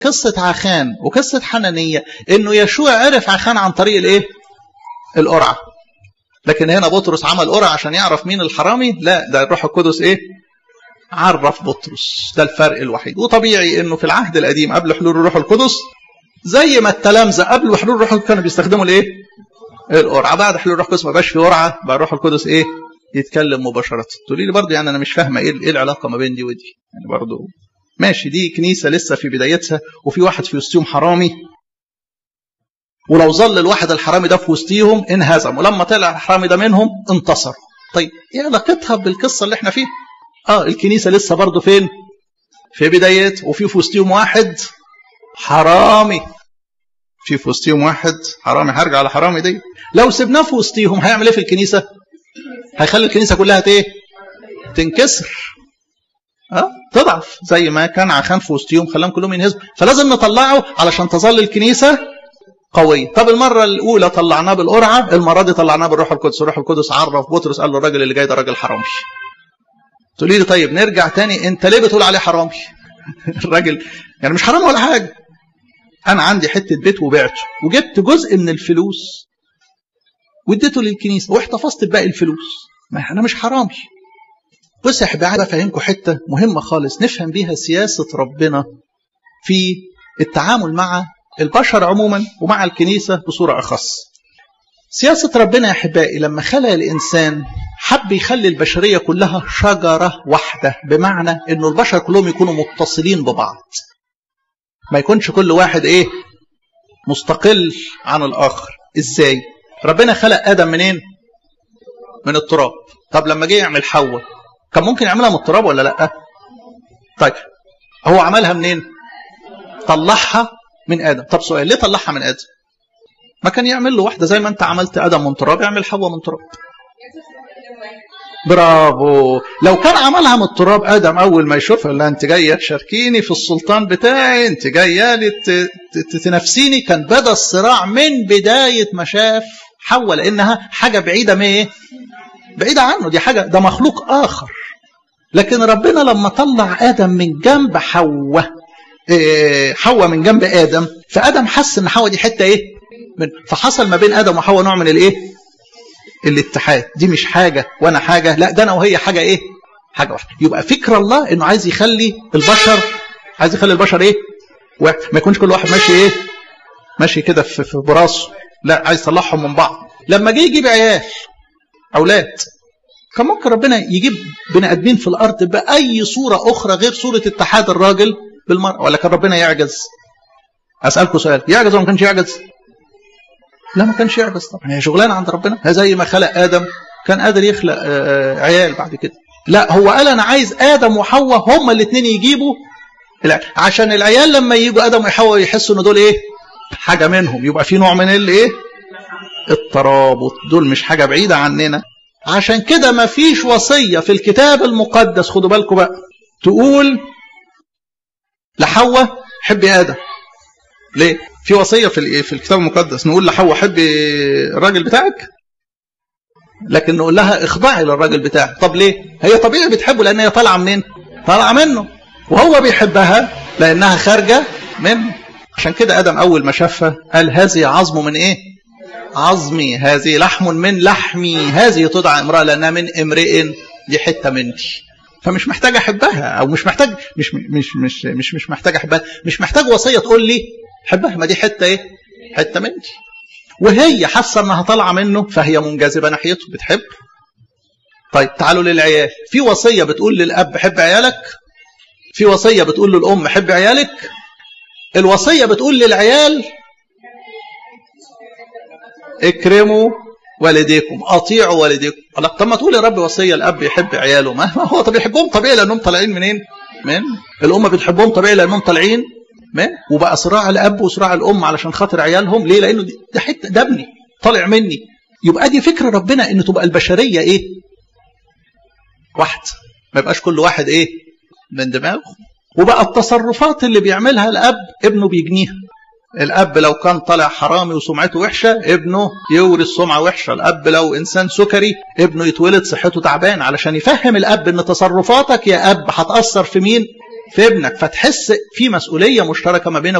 قصة عخان وقصة حنانية انه يشوع عرف عخان عن طريق الايه القرعة لكن هنا بطرس عمل قرعة عشان يعرف مين الحرامي لا ده الروح القدس ايه عرف بطرس ده الفرق الوحيد وطبيعي انه في العهد القديم قبل حلول الروح القدس زي ما التلامذة قبل حلول الروح القدس كانوا بيستخدموا الايه القرعة بعد حلول الروح القدس ما بقاش في قرعة بقى الروح القدس ايه يتكلم مباشرة تقولي لي برضه يعني انا مش فاهمة ايه ايه العلاقة ما بين دي ودي يعني برضه ماشي دي كنيسة لسه في بدايتها وفي واحد في وسطهم حرامي ولو ظل الواحد الحرامي ده في وسطيهم انهزم ولما طلع الحرامي ده منهم انتصر طيب ايه علاقتها بالقصة اللي احنا فيها اه الكنيسة لسه برضه فين في بدايتها وفي في وسطيهم واحد حرامي في في وسطيهم واحد حرامي هرجع على حرامي دي لو سبناه في وسطيهم هيعمل ايه في الكنيسة هيخلي الكنيسة كلها ايه تنكسر أه؟ تضعف زي ما كان عخان في وسطيهم خلاهم كلهم ينهزموا فلازم نطلعه علشان تظل الكنيسة قوية طب المرة الأولى طلعناه بالقرعة المرة دي طلعناه بالروح القدس الروح القدس عرف بطرس قال له الراجل اللي جاي ده راجل حرامي تقولي لي طيب نرجع تاني انت ليه بتقول عليه حرامي الراجل يعني مش حرام ولا حاجة انا عندي حتة بيت وبعته وجبت جزء من الفلوس واديته للكنيسة واحتفظت بباقي الفلوس ما انا مش حرامي بص يا حبايبي افهمكم حته مهمه خالص نفهم بيها سياسه ربنا في التعامل مع البشر عموما ومع الكنيسه بصوره اخص. سياسه ربنا يا احبائي لما خلق الانسان حب يخلي البشريه كلها شجره واحده بمعنى انه البشر كلهم يكونوا متصلين ببعض. ما يكونش كل واحد ايه؟ مستقل عن الاخر. ازاي؟ ربنا خلق ادم منين؟ من التراب. طب لما جه يعمل حواء كان ممكن يعملها من التراب ولا لا طيب هو عملها منين طلعها من ادم طب سؤال ليه طلعها من ادم ما كان يعمل له واحده زي ما انت عملت ادم من تراب يعمل حواء من تراب برافو لو كان عملها من التراب ادم اول ما يشوفها لا انت جايه تشاركيني في السلطان بتاعي انت جايه لي تنافسيني كان بدا الصراع من بدايه ما شاف حواء لانها حاجه بعيده من ايه بعيدة عنه دي حاجة ده مخلوق آخر لكن ربنا لما طلع آدم من جنب حواء إيه حواء من جنب آدم فآدم حس إن حواء دي حتة إيه من فحصل ما بين آدم وحواء نوع من الإيه الاتحاد دي مش حاجة وأنا حاجة لا ده أنا وهي حاجة إيه حاجة واحدة يبقى فكر الله إنه عايز يخلي البشر عايز يخلي البشر إيه واحد ما يكونش كل واحد ماشي إيه ماشي كده في, في براسه لا عايز يطلعهم من بعض لما جه يجيب عيال أولاد كان ممكن ربنا يجيب بني آدمين في الأرض بأي صورة أخرى غير صورة اتحاد الراجل بالمرأة ولا كان ربنا يعجز أسألكم سؤال يعجز ولا ما كانش يعجز لا ما كانش يعجز طبعا هي شغلانة عند ربنا زي ما خلق آدم كان قادر يخلق عيال بعد كده لا هو قال أنا عايز آدم وحواء هما الاثنين يجيبوا لا عشان العيال لما يجوا آدم وحواء يحسوا إن دول إيه حاجة منهم يبقى في نوع من الإيه الترابط دول مش حاجة بعيدة عننا عشان كده ما فيش وصية في الكتاب المقدس خدوا بالكم بقى تقول لحواء حبي آدم ليه في وصية في في الكتاب المقدس نقول لحواء حبي الراجل بتاعك لكن نقول لها اخضعي للراجل بتاعك طب ليه هي طبيعي بتحبه لان هي طالعه منين طالعه منه وهو بيحبها لانها خارجه منه عشان كده ادم اول ما شافها قال هذه عظم من ايه عظمي هذه لحم من لحمي هذه تدعى امرأة لأنها من امرئ دي حتة مني فمش محتاج أحبها أو مش محتاج مش مش مش مش مش محتاج أحبها مش محتاج وصية تقول لي حبها ما دي حتة إيه؟ حتة مني وهي حاسة إنها طالعة منه فهي منجذبة ناحيته بتحب طيب تعالوا للعيال في وصية بتقول للأب حب عيالك في وصية بتقول للأم حب عيالك الوصية بتقول للعيال اكرموا والديكم اطيعوا والديكم الله طب ما تقول يا رب وصيه الاب يحب عياله ما هو طب يحبهم طبيعي لانهم طالعين منين من الام بتحبهم طبيعي لانهم طالعين من وبقى صراع الاب وصراع الام علشان خاطر عيالهم ليه لانه ده حته ده ابني طالع مني يبقى دي فكره ربنا ان تبقى البشريه ايه واحد ما يبقاش كل واحد ايه من دماغه وبقى التصرفات اللي بيعملها الاب ابنه بيجنيها الاب لو كان طالع حرامي وسمعته وحشه ابنه يورث سمعه وحشه الاب لو انسان سكري ابنه يتولد صحته تعبان علشان يفهم الاب ان تصرفاتك يا اب هتاثر في مين في ابنك فتحس في مسؤوليه مشتركه ما بينك